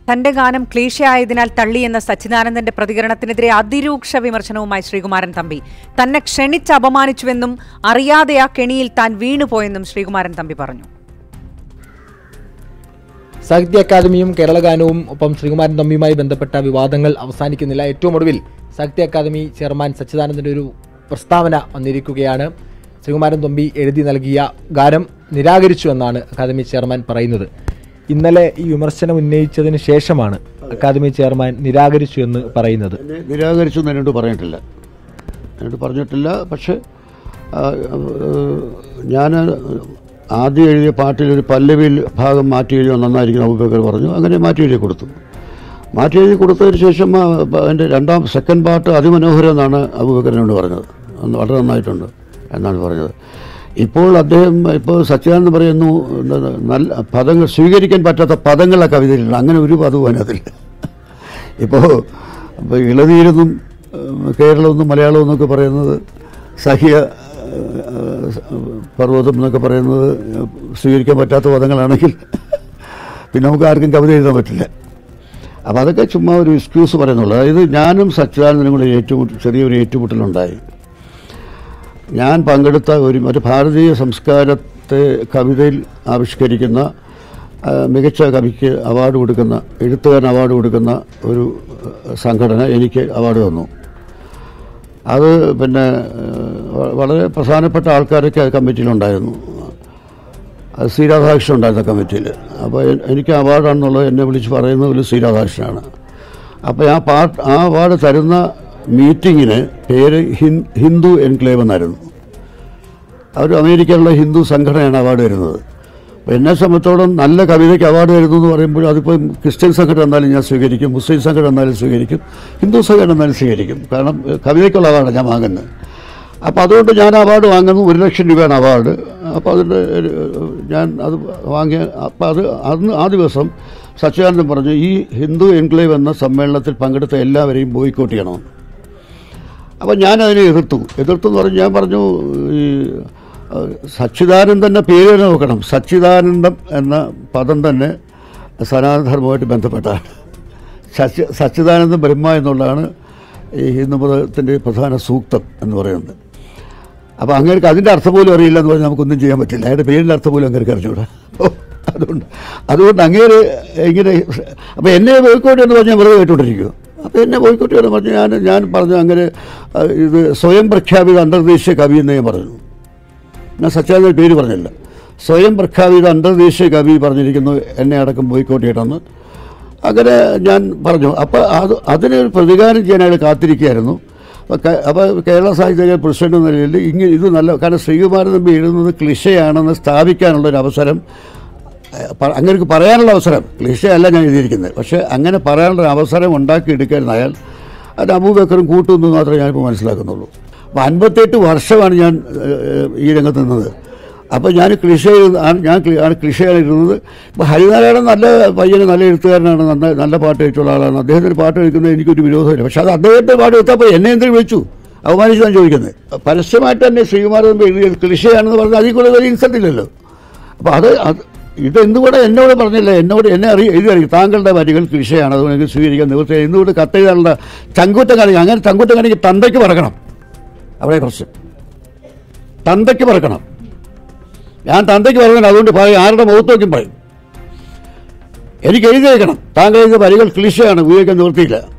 തന്റെ ഗാനം ക്ലീശയായതിനാൽ തള്ളിയെന്ന സച്ചിദാനന്ദന്റെ പ്രതികരണത്തിനെതിരെ അതിരൂക്ഷ വിമർശനവുമായി ശ്രീകുമാരൻ തമ്പി തന്നെ ക്ഷണിച്ച് അപമാനിച്ചുവെന്നും അറിയാതെ ആ കെണിയിൽ താൻ വീണുപോയെന്നും ശ്രീകുമാരൻ തമ്പി പറഞ്ഞു സാഹിത്യ അക്കാദമിയും കേരള ഗാനവും ഒപ്പം ശ്രീകുമാരൻ തമ്പിയുമായി ബന്ധപ്പെട്ട വിവാദങ്ങൾ അവസാനിക്കുന്നില്ല ഏറ്റവും ഒടുവിൽ സാഹിത്യ അക്കാദമി ചെയർമാൻ സച്ചിദാനന്ദന്റെ ഒരു പ്രസ്താവന വന്നിരിക്കുകയാണ് ശ്രീകുമാരൻ തമ്പി എഴുതി നൽകിയ ഗാനം നിരാകരിച്ചു എന്നാണ് അക്കാദമി ചെയർമാൻ പറയുന്നത് ഇന്നലെ ഈ വിമർശനം ഉന്നയിച്ചതിന് ശേഷമാണ് അക്കാദമി ചെയർമാൻ നിരാകരിച്ചു എന്ന് പറയുന്നത് എന്നെ നിരാകരിച്ചു എന്ന് എന്നോട് പറഞ്ഞിട്ടില്ല എന്നോട് പറഞ്ഞിട്ടില്ല പക്ഷെ ഞാൻ ആദ്യം എഴുതിയ പാട്ടിൽ ഒരു പല്ലവിയിൽ ഭാഗം മാറ്റി എഴുതിയോ നന്നായിരിക്കും അബൂബക്കർ പറഞ്ഞു അങ്ങനെ മാറ്റി എഴുതി കൊടുത്തു മാറ്റി എഴുതി കൊടുത്തതിന് ശേഷം ആ, പ- എൻ്റെ രണ്ടാം സെക്കൻഡ് പാട്ട് അതിമനോഹരം എന്നാണ് അബൂബക്കറിനോട് പറഞ്ഞത് അന്ന് വളരെ നന്നായിട്ടുണ്ട് എന്നാണ് പറഞ്ഞത് ഇപ്പോൾ അദ്ദേഹം ഇപ്പോൾ സച്ചിദാനന്ദൻ പറയുന്നു എന്താണ്, നല്ല പദങ്ങൾ സ്വീകരിക്കാൻ പറ്റാത്ത പദങ്ങൾ ആ കവിതയിലുണ്ട് അങ്ങനെ ഒരു പദവും അതിനകത്തില്ല ഇപ്പോൾ ഇപ്പോൾ ഇളനീരെന്നും ഏഹ്, കേരളമെന്നും മലയാളം എന്നൊക്കെ പറയുന്നത് സഹ്യ ഏഹ്, പർവ്വതം എന്നൊക്കെ പറയുന്നത് സ്വീകരിക്കാൻ പറ്റാത്ത പദങ്ങളാണെങ്കിൽ പിന്നെ നമുക്ക് ആർക്കും കവിത എഴുതാൻ പറ്റില്ല അപ്പോൾ അതൊക്കെ ചുമ്മാ ഒരു എക്സ്ക്യൂസ് പറയുന്നുള്ളൂ അതായത് ഞാനും സച്ചിദാനന്ദനും കൂടെ ഏറ്റുമുട്ടൽ ചെറിയൊരു ഏറ്റുമുട്ടലുണ്ടായി ഞാൻ പങ്കെടുത്ത ഒരു ഒരു ഭാരതീയ സംസ്കാരത്തെ കവിതയിൽ ആവിഷ്കരിക്കുന്ന ആ, മികച്ച കവിക്ക് അവാർഡ് കൊടുക്കുന്ന എഴുത്തുകാരൻ അവാർഡ് കൊടുക്കുന്ന ഒരു ആ, സംഘടന എനിക്ക് അവാർഡ് തന്നു അത് പിന്നെ ആ, വ- വളരെ പ്രധാനപ്പെട്ട ആൾക്കാരൊക്കെ ആ കമ്മിറ്റിയിലുണ്ടായിരുന്നു അത് സി രാധാകൃഷ്ണൻ ഉണ്ടായിരുന്ന കമ്മിറ്റിയിൽ അപ്പോൾ എ- എനിക്ക് അവാർഡാണെന്നുള്ളത് എന്നെ വിളിച്ച് പറയുന്നത് ഒരു സി രാധാകൃഷ്ണനാണ് അപ്പോൾ ആ പാട്ട് ആ അവാർഡ് തരുന്ന മീറ്റിങ്ങിന് പേര് ഹിൻ- ഹിന്ദു എൻക്ലേവ് എന്നായിരുന്നു അവർ അമേരിക്കയിലുള്ള ഹിന്ദു സംഘടനയാണ് അവാർഡ് തരുന്നത് അപ്പോൾ എന്നെ സംബന്ധിച്ചോളം നല്ല കവിതയ്ക്ക് അവാർഡ് തരുന്നു എന്ന് പറയുമ്പോൾ അതിപ്പോൾ ക്രിസ്ത്യൻ സംഘടന എന്നാലും ഞാൻ സ്വീകരിക്കും മുസ്ലിം സംഘടന എന്നാലും സ്വീകരിക്കും ഹിന്ദു സംഘടന എന്നാലും സ്വീകരിക്കും കാരണം ഏഹ്, കവിതയ്ക്കുള്ള അവാർഡാണ് ഞാൻ വാങ്ങുന്നത് അപ്പോൾ അതുകൊണ്ട് ഞാൻ അവാർഡ് വാങ്ങുന്നു ഒരു ലക്ഷം രൂപയാണ് അവാർഡ് അപ്പോൾ അതിൻ്റെ ഒരു, ഞാൻ അത് വാങ്ങിയ അപ്പോൾ അത് അന്ന് ആ ദിവസം സച്ചിദാനന്ദൻ പറഞ്ഞു ഈ ഹിന്ദു എൻക്ലേവ് എന്ന സമ്മേളനത്തിൽ പങ്കെടുത്ത എല്ലാവരെയും ബോയ്ക്കോട്ട് ചെയ്യണമെന്ന് അപ്പോൾ ഞാൻ അതിനെ എതിർത്തു എതിർത്തു എന്ന് പറഞ്ഞ് ഞാൻ പറഞ്ഞു ഈ അഹ്, സച്ചിദാനന്ദൻ്റെ പേര് തന്നെ നോക്കണം സച്ചിദാനന്ദം എന്ന പദം തന്നെ സനാതനധർമ്മമായിട്ട് ബന്ധപ്പെട്ടാണ് സച്ചി സച്ചിദാനന്ദം ബ്രഹ്മ എന്നുള്ളതാണ് ഈ ഹിന്ദുമതത്തിൻ്റെ പ്രധാന സൂക്തം എന്ന് പറയുന്നത് അപ്പോൾ അങ്ങേർക്ക് അതിൻ്റെ അർത്ഥം പോലും അറിയില്ല എന്ന് പറഞ്ഞാൽ നമുക്കൊന്നും ചെയ്യാൻ പറ്റില്ല അയാളുടെ പേരിൻ്റെ അർത്ഥം പോലും അങ്ങേർക്ക് അറിഞ്ഞൂടാ അപ്പോൾ അതുകൊണ്ട് അതുകൊണ്ട് അങ്ങേര് ഇങ്ങനെ അപ്പോൾ എന്നെ ബോയ്ക്കോട്ട് എന്ന് പറഞ്ഞാൽ വെറുതെ കേട്ടുകൊണ്ടിരിക്കുമോ അപ്പോൾ എന്നെ ബോയ്ക്കോട്ട് എന്ന് പറഞ്ഞ് ഞാൻ ഞാൻ പറഞ്ഞു അങ്ങനെ അഹ്, ഇത് സ്വയം പ്രഖ്യാപിത അന്തർദേശീയ കവി എന്ന് ഞാൻ പറഞ്ഞു ഞാൻ സത്യാനന്ദ പേര് പറഞ്ഞില്ല സ്വയം പ്രഖ്യാപിത അന്തർദേശീയ കവി പറഞ്ഞിരിക്കുന്നു എന്നെ അടക്കം ബോയ്ക്കോട്ട് ചെയ്യണമെന്ന് അങ്ങനെ ഞാൻ പറഞ്ഞു അപ്പോൾ അത് അതിനൊരു പ്രതികാരം ചെയ്യാൻ അയാൾ കാത്തിരിക്കുകയായിരുന്നു അപ്പോൾ ക- അപ്പോൾ കേരള സാഹിത്യ പ്രസിഡന്റ് എന്ന നിലയിൽ ഇങ്ങനെ ഇത് നല്ല കാരണം ശ്രീകുമാരൻ തമ്പി എഴുതുന്നത് ക്ലിഷയാണെന്ന് സ്ഥാപിക്കാനുള്ളൊരു അവസരം ഏഹ്, പ- അങ്ങനെ പറയാനുള്ള അവസരം ക്ലിഷയല്ല ഞാൻ എഴുതിയിരിക്കുന്നത് പക്ഷേ അങ്ങനെ പറയാനുള്ള ഒരു അവസരം ഉണ്ടാക്കിയെടുക്കായിരുന്നു അയാൾ അത് അബൂബക്കറും കൂട്ടുമെന്ന് മാത്രമേ ഞാനിപ്പോൾ മനസ്സിലാക്കുന്നുള്ളൂ അപ്പോൾ അൻപത്തെട്ട് വർഷമാണ് ഞാൻ ഏഹ്, ഈ രംഗത്ത് നിന്നത് അപ്പോൾ ഞാൻ കൃഷി ഞാൻ ക്ലി- ആണ് കൃഷിയാണ് ഇരുന്നത് ഇപ്പോൾ ഹരിനാരായണൻ നല്ല പയ്യന് നല്ല എഴുത്തുകാരനാണ് നല്ല നല്ല പാട്ട് എഴുത്തുള്ള ആളാണ് അദ്ദേഹത്തിന് പാട്ട് എഴുതുന്നത് എനിക്കൊരു വിരോധമില്ല പക്ഷേ അത് അദ്ദേഹത്തെ പാട്ട് എഴുത്തപ്പോൾ എന്നെ എന്തിനു വിളിച്ചു അവമാനിച്ചാണ് ചോദിക്കുന്നത് പരസ്യമായിട്ട് തന്നെ ശ്രീകുമാരൻ തമ്പി എഴുതിയ കൃഷിയാണെന്ന് പറഞ്ഞാൽ അതിൽ കൂടുതൽ ഒരു ഇൻസൾട്ട് ഇല്ലല്ലോ അപ്പോൾ അത് അത് ഇത് എന്തുകൂടെ എന്നോട് പറഞ്ഞില്ല എന്നോട് എന്നെ അറിയ എഴുതി അറിയും താങ്കളുടെ വരികൾ കൃഷിയാണ് അതുകൊണ്ട് എനിക്ക് സ്വീകരിക്കാൻ നിവൃത്തി എന്തുകൊണ്ട് കത്തെഴുതാനുള്ള ചങ്കൂറ്റം കാണിക്കുക അങ്ങനെ ചങ്കൂറ്റം കാണിക്ക് തന്തയ്ക്ക് പറക്കണം അവിടെ പ്രശ്നം തന്തയ്ക്ക് പറക്കണം ഞാൻ തന്തയ്ക്ക് പറഞ്ഞാൽ അതുകൊണ്ട് പറയും ആരുടെ മുഖത്ത് നോക്കും പറയും എനിക്ക് എഴുതി വയ്ക്കണം താങ്കൾ എഴുതിയ വരികൾ ക്ലിഷയാണ് ഉപയോഗിക്കാൻ നിവൃത്തിയില്ല